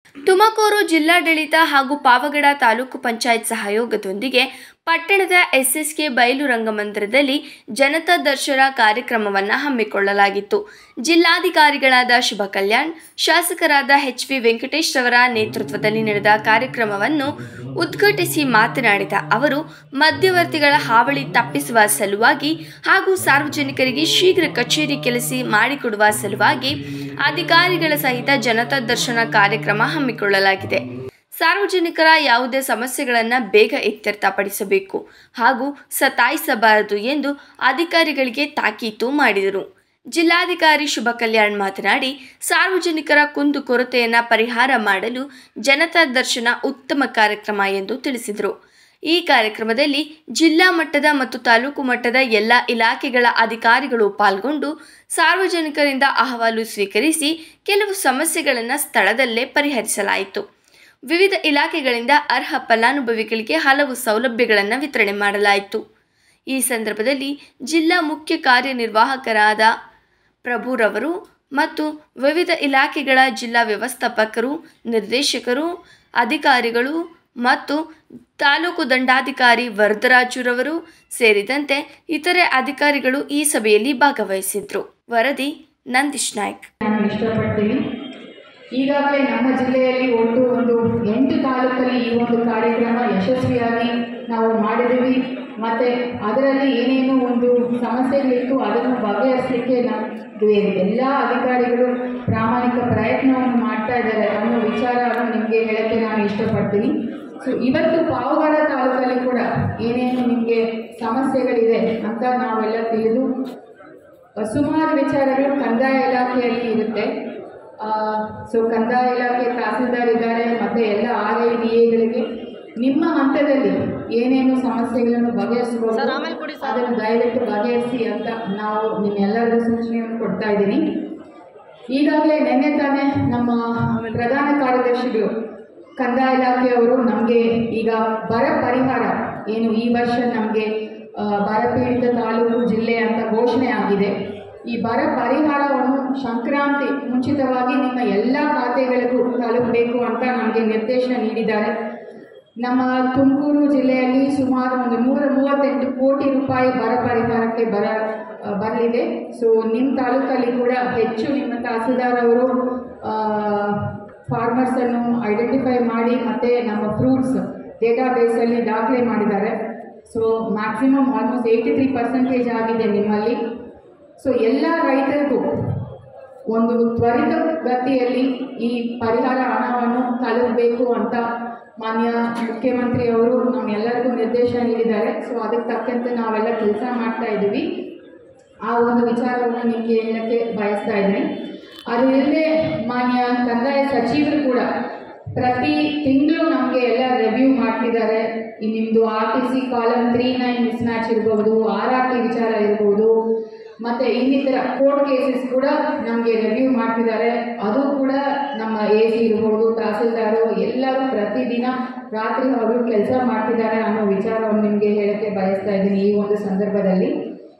ತುಮಕೂರು ಜಿಲ್ಲಾಡಳಿತ ಹಾಗೂ ಪಾವಗಡ ತಾಲೂಕು ಪಂಚಾಯತ್ ಸಹಯೋಗದೊಂದಿಗೆ ಪಟ್ಟಣದ ಎಸ್ಎಸ್ಕೆ ಬಯಲು ರಂಗಮಂದಿರದಲ್ಲಿ ಜನತಾ ದರ್ಶನ ಕಾರ್ಯಕ್ರಮವನ್ನು ಹಮ್ಮಿಕೊಳ್ಳಲಾಗಿತ್ತು ಜಿಲ್ಲಾಧಿಕಾರಿಗಳಾದ ಶುಭ ಕಲ್ಯಾಣ್ ಶಾಸಕರಾದ ಎಚ್ ವಿ ವೆಂಕಟೇಶ್ ರವರ ನೇತೃತ್ವದಲ್ಲಿ ನಡೆದ ಕಾರ್ಯಕ್ರಮವನ್ನು ಉದ್ಘಾಟಿಸಿ ಮಾತನಾಡಿದ ಅವರು ಮಧ್ಯವರ್ತಿಗಳ ಹಾವಳಿ ತಪ್ಪಿಸುವ ಸಲುವಾಗಿ ಹಾಗೂ ಸಾರ್ವಜನಿಕರಿಗೆ ಶೀಘ್ರ ಕಚೇರಿ ಕೆಲಸ ಮಾಡಿಕೊಡುವ ಸಲುವಾಗಿ ಅಧಿಕಾರಿಗಳ ಸಹಿತ ಜನತಾ ದರ್ಶನ ಕಾರ್ಯಕ್ರಮ ಹಮ್ಮಿಕೊಳ್ಳಲಾಗಿದೆ ಸಾರ್ವಜನಿಕರ ಯಾವುದೇ ಸಮಸ್ಯೆಗಳನ್ನು ಬೇಗ ಇತ್ಯರ್ಥಪಡಿಸಬೇಕು ಹಾಗೂ ಸತಾಯಿಸಬಾರದು ಎಂದು ಅಧಿಕಾರಿಗಳಿಗೆ ತಾಕೀತು ಮಾಡಿದರು ಜಿಲ್ಲಾಧಿಕಾರಿ ಶುಭ ಕಲ್ಯಾಣ್ ಮಾತನಾಡಿ ಸಾರ್ವಜನಿಕರ ಕುಂದು ಕೊರತೆಯನ್ನು ಪರಿಹಾರ ಮಾಡಲು ಜನತಾ ದರ್ಶನ ಉತ್ತಮ ಕಾರ್ಯಕ್ರಮ ಎಂದು ತಿಳಿಸಿದರು ಈ ಕಾರ್ಯಕ್ರಮದಲ್ಲಿ ಜಿಲ್ಲಾ ಮಟ್ಟದ ಮತ್ತು ತಾಲೂಕು ಮಟ್ಟದ ಎಲ್ಲ ಇಲಾಖೆಗಳ ಅಧಿಕಾರಿಗಳು ಪಾಲ್ಗೊಂಡು ಸಾರ್ವಜನಿಕರಿಂದ ಅಹವಾಲು ಸ್ವೀಕರಿಸಿ ಕೆಲವು ಸಮಸ್ಯೆಗಳನ್ನು ಸ್ಥಳದಲ್ಲೇ ಪರಿಹರಿಸಲಾಯಿತು ವಿವಿಧ ಇಲಾಖೆಗಳಿಂದ ಅರ್ಹ ಫಲಾನುಭವಿಗಳಿಗೆ ಹಲವು ಸೌಲಭ್ಯಗಳನ್ನು ವಿತರಣೆ ಮಾಡಲಾಯಿತು ಈ ಸಂದರ್ಭದಲ್ಲಿ ಜಿಲ್ಲಾ ಮುಖ್ಯ ಕಾರ್ಯನಿರ್ವಾಹಕರಾದ ಪ್ರಭುರವರು ಮತ್ತು ವಿವಿಧ ಇಲಾಖೆಗಳ ಜಿಲ್ಲಾ ವ್ಯವಸ್ಥಾಪಕರು ನಿರ್ದೇಶಕರು ಅಧಿಕಾರಿಗಳು ಮತ್ತು ತಾಲೂಕು ದಂಡಾಧಿಕಾರಿ ವರದರಾಜುರವರು ಸೇರಿದಂತೆ ಇತರೆ ಅಧಿಕಾರಿಗಳು ಈ ಸಭೆಯಲ್ಲಿ ಭಾಗವಹಿಸಿದ್ರು ವರದಿ ನಂದೀಶ್ ನಾಯ್ಕ್ ನಾನು ಇಷ್ಟಪಡ್ತೀನಿ ಈಗಾಗಲೇ ನಮ್ಮ ಜಿಲ್ಲೆಯಲ್ಲಿ ಒಟ್ಟು ಒಂದು ಎಂಟು ತಾಲೂಕಲ್ಲಿ ಈ ಒಂದು ಕಾರ್ಯಕ್ರಮ ಯಶಸ್ವಿಯಾಗಿ ನಾವು ಮಾಡಿದ್ದೀವಿ ಮತ್ತು ಅದರಲ್ಲಿ ಏನೇನು ಒಂದು ಸಮಸ್ಯೆಗಳಿತ್ತು ಅದನ್ನು ಬಗೆಹರಿಸಲಿಕ್ಕೆ ನಮ್ಮದು ಎಲ್ಲ ಅಧಿಕಾರಿಗಳು ಪ್ರಾಮಾಣಿಕ ಪ್ರಯತ್ನವನ್ನು ಮಾಡ್ತಾ ಇದ್ದಾರೆ ಅನ್ನೋ ವಿಚಾರವನ್ನು ನಿಮಗೆ ಹೇಳಕ್ಕೆ ನಾನು ಇಷ್ಟಪಡ್ತೀನಿ ಸೊ ಇವತ್ತು ಪಾವಗಡ ತಾಲೂಕಲ್ಲಿ ಕೂಡ ಏನೇನು ನಿಮಗೆ ಸಮಸ್ಯೆಗಳಿದೆ ಅಂತ ನಾವೆಲ್ಲ ತಿಳಿದು ಸುಮಾರು ವಿಚಾರಗಳು ಕಂದಾಯ ಇಲಾಖೆಯಲ್ಲಿ ಇರುತ್ತೆ ಸೊ ಕಂದಾಯ ಇಲಾಖೆ ತಹಸೀಲ್ದಾರ್ ಇದ್ದಾರೆ ಮತ್ತು ಎಲ್ಲ ಆರ್ ಐ ಡಿ ಎಗಳಿಗೆ ನಿಮ್ಮ ಹಂತದಲ್ಲಿ ಏನೇನು ಸಮಸ್ಯೆಗಳನ್ನು ಬಗೆಹರಿಸಬಹುದು ಅದನ್ನು ದಯವಿಟ್ಟು ಬಗೆಹರಿಸಿ ಅಂತ ನಾವು ನಿಮ್ಮೆಲ್ಲರಿಗೂ ಸೂಚನೆಯನ್ನು ಕೊಡ್ತಾ ಇದ್ದೀನಿ ಈಗಾಗಲೇ ನಿನ್ನೆ ತಾನೇ ನಮ್ಮ ಪ್ರಧಾನ ಕಾರ್ಯದರ್ಶಿಗಳು ಕಂದಾಯ ಇಲಾಖೆಯವರು ನಮಗೆ ಈಗ ಬರ ಪರಿಹಾರ ಏನು ಈ ವರ್ಷ ನಮಗೆ ಬರಪೀಡಿತ ತಾಲೂಕು ಜಿಲ್ಲೆ ಅಂತ ಘೋಷಣೆ ಆಗಿದೆ ಈ ಬರ ಪರಿಹಾರವನ್ನು ಸಂಕ್ರಾಂತಿ ಮುಂಚಿತವಾಗಿ ನಿಮ್ಮ ಎಲ್ಲ ಖಾತೆಗಳಿಗೂ ತಲುಪಬೇಕು ಅಂತ ನಮಗೆ ನಿರ್ದೇಶನ ನೀಡಿದ್ದಾರೆ ನಮ್ಮ ತುಮಕೂರು ಜಿಲ್ಲೆಯಲ್ಲಿ ಸುಮಾರು ಒಂದು ನೂರ ಮೂವತ್ತೆಂಟು ಕೋಟಿ ರೂಪಾಯಿ ಬರ ಪರಿಹಾರಕ್ಕೆ ಬರ ಆ, ಬರಲಿದೆ ಸೊ ನಿಮ್ಮ ತಾಲೂಕಲ್ಲಿ ಕೂಡ ಹೆಚ್ಚು ನಿಮ್ಮ ತಹಸೀಲ್ದಾರ್ ಅವರು ಫಾರ್ಮರ್ಸನ್ನು ಐಡೆಂಟಿಫೈ ಮಾಡಿ ಮತ್ತು ನಮ್ಮ ಫ್ರೂಟ್ಸ್ ಡೇಟಾ ಬೇಸಲ್ಲಿ ದಾಖಲೆ ಮಾಡಿದ್ದಾರೆ so maximum almost eighty three percentage ಆಗಿದೆ ನಿಮ್ಮಲ್ಲಿ ಸೊ ಎಲ್ಲ ರೈತರಿಗೂ ಒಂದು ತ್ವರಿತ ಗತಿಯಲ್ಲಿ ಈ ಪರಿಹಾರ ಹಣವನ್ನು ತಲುಪಬೇಕು ಅಂತ ಮಾನ್ಯ ಮುಖ್ಯಮಂತ್ರಿಯವರು ನಮ್ಮೆಲ್ಲರಿಗೂ ನಿರ್ದೇಶನ ನೀಡಿದ್ದಾರೆ ಸೊ ಅದಕ್ಕೆ ತಕ್ಕಂತೆ ನಾವೆಲ್ಲ ಕೆಲಸ ಮಾಡ್ತಾ ಇದ್ದೀವಿ ಆ ಒಂದು ವಿಚಾರವನ್ನು ನಿಮಗೆ ಹೇಳಕ್ಕೆ ಬಯಸ್ತಾ ಇದ್ದೇನೆ ಅದು ಇಲ್ಲದೆ ಮಾನ್ಯ ಕಂದಾಯ ಸಚಿವರು ಕೂಡ ಪ್ರತಿ ತಿಂಗಳು ನಮಗೆ ಎಲ್ಲ ರಿವ್ಯೂ ಮಾಡ್ತಿದ್ದಾರೆ ಈ ನಿಮ್ಮದು R T C column three nine miss match ಇರ್ಬೋದು ಆರ್ ಆರ್ ಟಿ ವಿಚಾರ ಇರ್ಬೋದು ಮತ್ತು ಇನ್ನಿತರ ಕೋರ್ಟ್ ಕೇಸಸ್ ಕೂಡ ನಮಗೆ ರಿವ್ಯೂ ಮಾಡ್ತಿದ್ದಾರೆ ಅದು ಕೂಡ ನಮ್ಮ ಎ ಸಿ ಇರ್ಬೋದು ತಹಸೀಲ್ದಾರು ಎಲ್ಲರೂ ಪ್ರತಿದಿನ ರಾತ್ರಿ ಅವರು ಕೆಲಸ ಮಾಡ್ತಿದ್ದಾರೆ ಅನ್ನೋ ವಿಚಾರವನ್ನು ನಿಮಗೆ ಹೇಳಕ್ಕೆ ಬಯಸ್ತಾ ಇದ್ದೀನಿ ಈ ಒಂದು ಸಂದರ್ಭದಲ್ಲಿ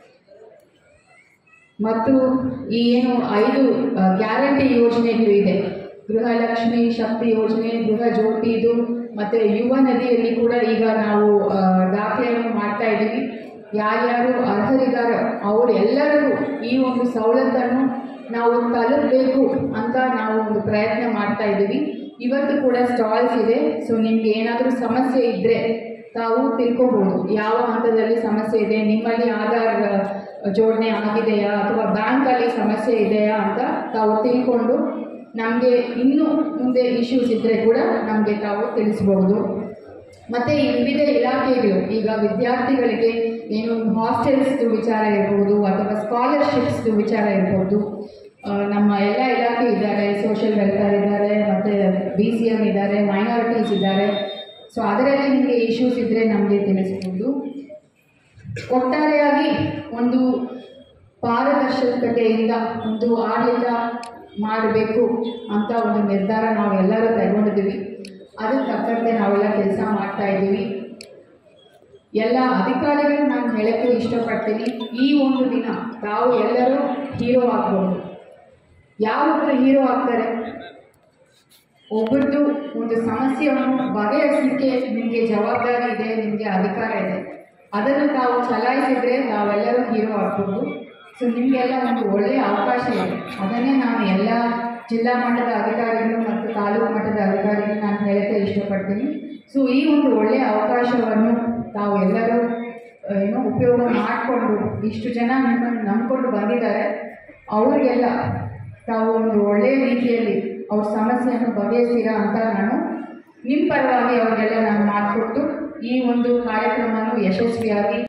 ಮತ್ತು ಈ ಏನು ಐದು ಆ, ಗ್ಯಾರಂಟಿ ಯೋಜನೆಗಳು ಇದೆ ಗೃಹಲಕ್ಷ್ಮಿ ಶಕ್ತಿ ಯೋಜನೆ ಗೃಹ ಜ್ಯೋತಿ ಇದು ಮತ್ತು ಯುವ ನದಿಯಲ್ಲಿ ಕೂಡ ಈಗ ನಾವು ಆ, ದಾಖಲೆಯನ್ನು ಮಾಡ್ತಾ ಇದ್ದೀವಿ ಯಾರ್ಯಾರು ಅರ್ಹರಿದ್ದಾರೋ ಅವರೆಲ್ಲರಿಗೂ ಈ ಒಂದು ಸವಲತ್ತನ್ನು ನಾವು ತಲುಪಬೇಕು ಅಂತ ನಾವು ಒಂದು ಪ್ರಯತ್ನ ಮಾಡ್ತಾ ಇದ್ದೀವಿ ಇವತ್ತು ಕೂಡ ಸ್ಟಾಲ್ಸ್ ಇದೆ ಸೊ ನಿಮ್ಗೆ ಏನಾದರೂ ಸಮಸ್ಯೆ ಇದ್ದರೆ ತಾವು ತಿಳ್ಕೊಬೋದು ಯಾವ ಹಂತದಲ್ಲಿ ಸಮಸ್ಯೆ ಇದೆ ನಿಮ್ಮಲ್ಲಿ ಆಧಾರ್ ಆ, ಜೋಡಣೆ ಆಗಿದೆಯಾ ಅಥವಾ ಬ್ಯಾಂಕಲ್ಲಿ ಸಮಸ್ಯೆ ಇದೆಯಾ ಅಂತ ತಾವು ತಿಳ್ಕೊಂಡು ನಮಗೆ ಇನ್ನೂ ಮುಂದೆ ಇಶ್ಯೂಸ್ ಇದ್ದರೆ ಕೂಡ ನಮಗೆ ತಾವು ತಿಳಿಸ್ಬೋದು ಮತ್ತು ಈ ವಿವಿಧ ಇಲಾಖೆಗಳು ಈಗ ವಿದ್ಯಾರ್ಥಿಗಳಿಗೆ ಏನು ಹಾಸ್ಟೆಲ್ಸ್ದು ವಿಚಾರ ಇರ್ಬೋದು ಅಥವಾ ಸ್ಕಾಲರ್ಶಿಪ್ಸ್ದು ವಿಚಾರ ಇರ್ಬೋದು ಆ, ನಮ್ಮ ಎಲ್ಲ ಇಲಾಖೆ ಇದ್ದಾರೆ ಸೋಷಿಯಲ್ ವೆಲ್ಫೇರ್ ಇದ್ದಾರೆ ಮತ್ತು ಬಿ ಸಿ ಎಮ್ ಇದ್ದಾರೆ ಮೈನಾರಿಟೀಸ್ ಇದ್ದಾರೆ ಸೊ ಅದರಲ್ಲಿ ನಿಮಗೆ ಇಶ್ಯೂಸ್ ಇದ್ದರೆ ನಮಗೆ ತಿಳಿಸ್ಬೋದು ಒಟ್ಟಾರೆಯಾಗಿ ಒಂದು ಪಾರದರ್ಶಕತೆಯಿಂದ ಒಂದು ಆಡಳಿತ ಮಾಡಬೇಕು ಅಂತ ಒಂದು ನಿರ್ಧಾರ ನಾವೆಲ್ಲರೂ ತಗೊಂಡಿದ್ದೀವಿ ಅದಕ್ಕೆ ತಕ್ಕಂತೆ ನಾವೆಲ್ಲ ಕೆಲಸ ಮಾಡ್ತಾ ಇದ್ದೀವಿ ಎಲ್ಲ ಅಧಿಕಾರಿಗಳು ನಾನು ಹೇಳಕ್ಕೆ ಇಷ್ಟಪಡ್ತೀನಿ ಈ ಒಂದು ದಿನ ತಾವು ಎಲ್ಲರೂ ಹೀರೋ ಆಗ್ಬೋದು ಯಾರೊಬ್ಬರು ಹೀರೋ ಆಗ್ತಾರೆ ಒಬ್ಬರದ್ದು ಒಂದು ಸಮಸ್ಯೆಯನ್ನು ಬಗೆಹರಿಸಲಿಕ್ಕೆ ನಿಮಗೆ ಜವಾಬ್ದಾರಿ ಇದೆ ನಿಮಗೆ ಅಧಿಕಾರ ಇದೆ ಅದನ್ನು ತಾವು ಚಲಾಯಿಸಿದರೆ ನಾವೆಲ್ಲರೂ ಹೀರೋ ಆಗ್ಬೋದು ಸೊ ನಿಮಗೆಲ್ಲ ಒಂದು ಒಳ್ಳೆಯ ಅವಕಾಶ ಇದೆ ಅದನ್ನೇ ನಾನು ಎಲ್ಲ ಜಿಲ್ಲಾ ಮಟ್ಟದ ಅಧಿಕಾರಿಗಳು ಮತ್ತು ತಾಲೂಕು ಮಟ್ಟದ ಅಧಿಕಾರಿಗಳು ನಾನು ಹೇಳಕ್ಕೆ ಇಷ್ಟಪಡ್ತೀನಿ ಸೊ ಈ ಒಂದು ಒಳ್ಳೆಯ ಅವಕಾಶವನ್ನು ತಾವು ಎಲ್ಲರೂ ಆ, ಏನು ಉಪಯೋಗ ಮಾಡಿಕೊಂಡು ಇಷ್ಟು ಜನ ನಿಮ್ಮನ್ನು ನಂಬ್ಕೊಂಡು ಬಂದಿದ್ದಾರೆ ಅವರಿಗೆಲ್ಲ ತಾವು ಒಂದು ಒಳ್ಳೆಯ ರೀತಿಯಲ್ಲಿ ಅವ್ರ ಸಮಸ್ಯೆಯನ್ನು ಬಗೆಹರಿಸ್ತೀರಾ ಅಂತ ನಾನು ನಿಮ್ಮ ಪರವಾಗಿ ಅವರಿಗೆಲ್ಲ ನಾನು ಮಾಡಿಕೊಟ್ಟು ಈ ಒಂದು ಕಾರ್ಯಕ್ರಮವನ್ನು ಯಶಸ್ವಿಯಾಗಿ